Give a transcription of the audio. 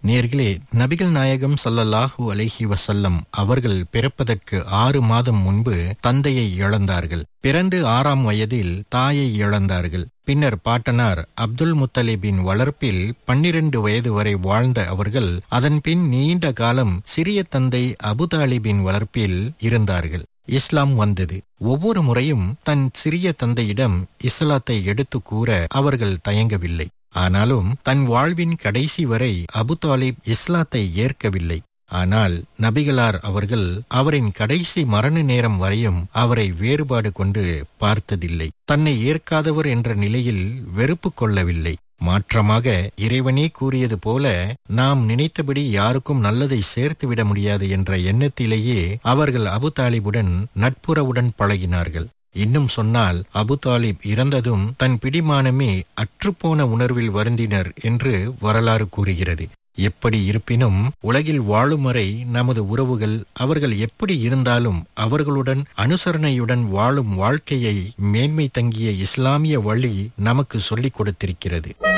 நேர்களே நபிகள் நாயகம் ஸல்லல்லாஹு அலைஹி வஸல்லம் அவர்கள் பிறப்பதற்கு ஆறு மாதம் முன்பு தந்தையை இழந்தார்கள் பிறந்து ஆறாம் வயதில் தாயை இழந்தார்கள் பின்னர் பாட்டனார் அப்துல் முத்தலிபின் வளர்ப்பில் பன்னிரண்டு வயது வரை வாழ்ந்த அவர்கள் அதன்பின் நீண்ட காலம் சிறிய தந்தை அபுதாலிபின் வளர்ப்பில் இருந்தார்கள் இஸ்லாம் வந்தது ஒவ்வொரு முறையும் தன் சிறிய தந்தையிடம் இஸ்லாத்தை எடுத்து கூற அவர்கள் தயங்கவில்லை ஆனாலும் தன் வாழ்வின் கடைசி வரை அபு தாலிப் இஸ்லாத்தை ஏற்கவில்லை ஆனால் நபிகளார் அவர்கள் அவரின் கடைசி மரண நேரம் வரையும் அவரை வேறுபாடு கொண்டு பார்த்ததில்லை தன்னை ஏற்காதவர் என்ற நிலையில் வெறுப்பு கொள்ளவில்லை மாற்றமாக இறைவனே கூறியது போல நாம் நினைத்தபடி யாருக்கும் நல்லதை சேர்த்துவிட முடியாது என்ற எண்ணத்திலேயே அவர்கள் அபு தாலிபுடன் நட்புறவுடன் பழகினார்கள் இன்னும் சொன்னால் அபு தாலிப் இறந்ததும் தன் பிடிமானமே அற்றுப்போன உணர்வில் வருந்தினர் என்று வரலாறு கூறுகிறது எப்படி இருப்பினும் உலகில் வாழும் வரை நமது உறவுகள் அவர்கள் எப்படி இருந்தாலும் அவர்களுடன் அனுசரணையுடன் வாழும் வாழ்க்கையை மேன்மை தங்கிய இஸ்லாமிய வழி நமக்கு சொல்லிக் கொடுத்திருக்கிறது